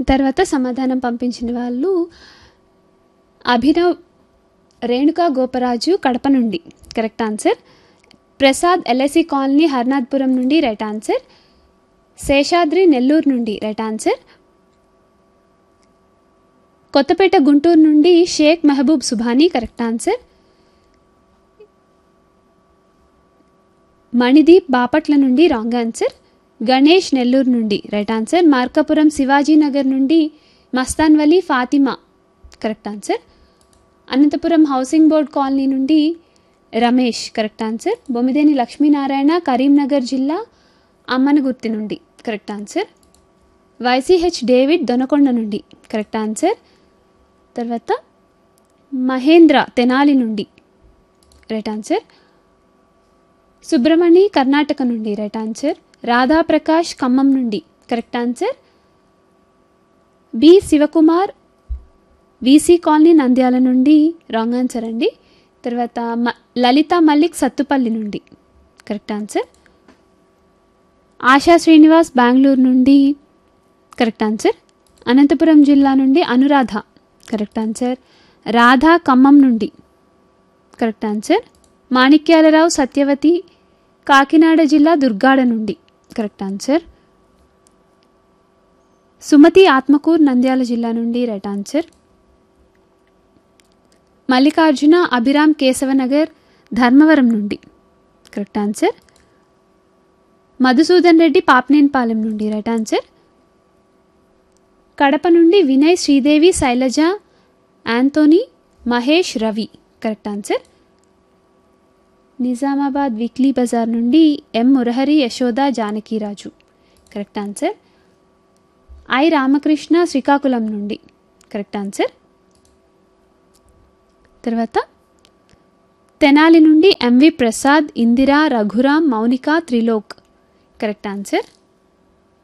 తర్వాత సమాధానం పంపించిన వాళ్ళు అభినవ్ రేణుకా గోపరాజు కడప నుండి correct answer Prasad L I C colony Harnathpuram నుండి రైట్ ఆన్సర్ శేషాద్రి నెల్లూరు నుండి రైట్ ఆన్సర్ కొత్తపేట గుంటూరు నుండి షేక్ మెహబూబ్ సుభానీ కరెక్ట్ ఆన్సర్ మణిదీప్ బాపట్ల నుండి రాంగ్ ఆన్సర్ గణేష్ నెల్లూరు నుండి రైట్ ఆన్సర్ మార్కాపురం శివాజీనగర్ నుండి Mastan Vali Fatima correct answer Anantapuram housing board colony నుండి రమేష్ కరెక్ట్ ఆన్సర్ బొమ్మిదేని లక్ష్మీనారాయణ కరీంనగర్ జిల్లా అమ్మనగుర్తి నుండి correct answer Y C H David Donakonda నుండి కరెక్ట్ ఆన్సర్ తర్వాత మహేంద్ర తెనాలి నుండి రైట్ ఆన్సర్ సుబ్రమణి కర్ణాటక నుండి రైట్ ఆన్సర్ రాధాప్రకాష్ ఖమ్మం నుండి correct answer B Shivakumar V C colony Nandyal నుండి రాంగ్ ఆన్సర్ అండి తర్వాత మ లలిత మల్లిక్ సత్తుపల్లి నుండి కరెక్ట్ ఆన్సర్ ఆశా శ్రీనివాస్ బెంగళూరు నుండి కరెక్ట్ ఆన్సర్ అనంతపురం జిల్లా నుండి అనురాధ కరెక్ట్ ఆన్సర్ రాధా ఖమ్మం నుండి కరెక్ట్ ఆన్సర్ మాణిక్యాలరావు సత్యవతి కాకినాడ జిల్లా దుర్గాడ నుండి కరెక్ట్ ఆన్సర్ సుమతి ఆత్మకూర్ నంద్యాల జిల్లా నుండి రైట్ ఆన్సర్ మల్లికార్జున అభిరామ్ కేశవనగర్ ధర్మవరం నుండి కరెక్ట్ ఆన్సర్ మధుసూదన్ రెడ్డి పాపనేనిపాలెం నుండి రైట్ ఆన్సర్ కడప నుండి Vinay Sridevi Sailaja Anthony Mahesh Ravi correct answer Nizamabad weekly Bazaar నుండి M Murahari Yashoda Janakiraju correct answer I Ramakrishna Srikakulam నుండి కరెక్ట్ ఆన్సర్ తర్వాత తెనాలి నుండి M V Prasad Indira Raghuram Mounika Trilok correct answer